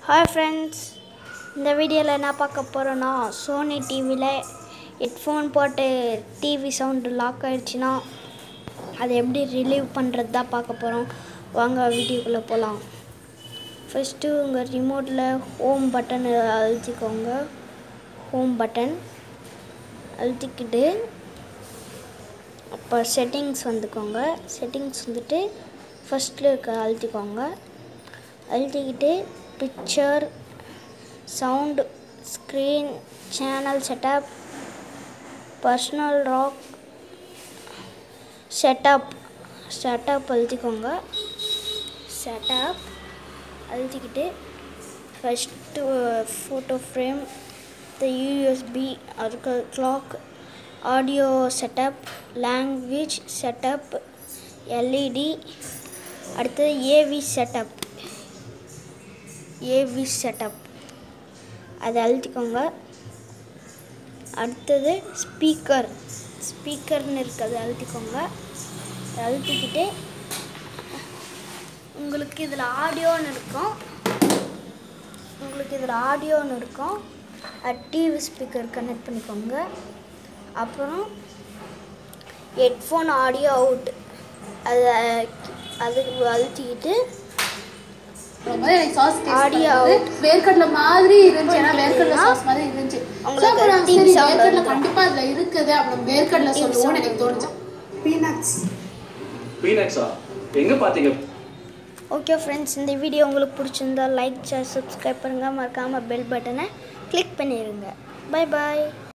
Hi friends இந்த வீடியோவில் என்ன பார்க்க போகிறோன்னா சோனி டிவியில் ஹெட்ஃபோன் போட்டு டிவி சவுண்டு லாக் ஆகிடுச்சின்னா அதை எப்படி ரிலீவ் பண்ணுறது தான் பார்க்க போகிறோம் வாங்க வீடியோக்குள்ளே போகலாம் ஃபஸ்ட்டு உங்கள் ரிமோட்டில் ஹோம் பட்டன் அழுத்திக்கோங்க ஹோம் பட்டன் அழுத்திக்கிட்டு அப்போ செட்டிங்ஸ் வந்துக்கோங்க செட்டிங்ஸ் வந்துட்டு ஃபஸ்ட்டில் இருக்க அழுத்திக்கோங்க அழுத்திக்கிட்டு picture sound screen channel setup personal lock setup setup அழுத்திக்கோங்க செட்டப் அழுத்திக்கிட்டு first photo frame the USB அதுக்கு clock audio setup language setup LED அடுத்தது ஏவி செட்டப் ஏவி செட்டப் அதை அழுத்திக்கோங்க அடுத்தது ஸ்பீக்கர் ஸ்பீக்கர்னு இருக்குது அழுத்திக்கோங்க அதை அழுத்திக்கிட்டு உங்களுக்கு இதில் ஆடியோன்னு இருக்கும் உங்களுக்கு இதில் ஆடியோன்னு இருக்கும் டிவி ஸ்பீக்கர் கனெக்ட் பண்ணிக்கோங்க அப்புறம் ஹெட்ஃபோன் ஆடியோ அவுட் அதை அதுக்கு அழுத்திக்கிட்டு ரொம்ப எனக்கு சாஸ் Audio வேர்க்கடலை மாதிரி இருந்துச்சு ஏன்னா வேர்க்கடலை சாஸ் மாதிரி இருந்துச்சு உங்களுக்கு So, அப்புறம் நான் deep சரி sound வேர்க்கடலை வந்துரும். கண்டிப்பா அதுல இருக்குது அப்புறம் வேர்க்கடலை Deep சொல்லுவோம்னு sound எனக்கு தோணுச்சு பீனட்ஸ் பீனட்ஸா எங்க பாத்தீங்க ஓகே ஃப்ரெண்ட்ஸ் இந்த வீடியோ உங்களுக்கு பிடிச்சிருந்தா லைக் ஷேர் சப்ஸ்கிரைப் பண்ணுங்கள் மறக்காமல் பெல் பட்டனை கிளிக் பண்ணிடுங்க பை பாய்